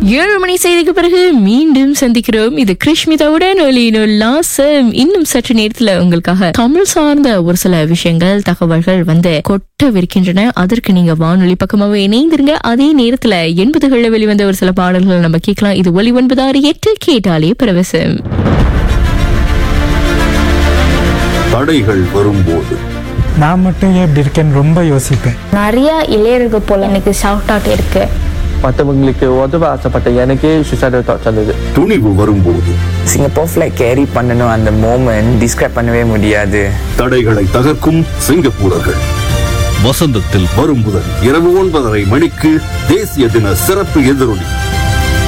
ஏழு மணி செய்திக்கு பிறகு மீண்டும் சந்திக்கிறோம் இது கிருஷ்மிதாவுடன் லாசம் இன்னும் சற்று நேரத்துல உங்களுக்காக தமிழ் சார்ந்த ஒரு சில விஷயங்கள் தகவல்கள் வந்து கொட்டவிருக்கின்றன அதற்கு நீங்க வானொலி பக்கமாவே இணைந்திருங்க அதே நேரத்துல எண்பதுகள்ல வெளிவந்த ஒரு சில பாடல்கள் நம்ம கேட்கலாம் இது ஒலி ஒன்பது ஆறு எட்டு கேட்டாலே பரவசம் தடைகள் வரும்போது நான் மட்டும் ஏன் இப்படி இருக்கேன்னு ரொம்ப யோசிப்பேன் நிறைய இளையர்கள் போல எனக்கு ஷவுட் அவுட் இருக்கு மற்றவங்களுக்கு உதவ ஆசைப்பட்ட எனக்கே சுசைடல் தாட்ஸ் வந்தது துணிவு வரும்போது சிங்கப்பூர் ஃப்ளைட் கேரி பண்ணணும் அந்த மோமெண்ட் டிஸ்கிரைப் பண்ணவே முடியாது தடைகளை தகர்க்கும் சிங்கப்பூரர்கள் வசந்தத்தில் வரும் முதல் இரவு ஒன்பதரை மணிக்கு தேசிய தின சிறப்பு எதிரொலி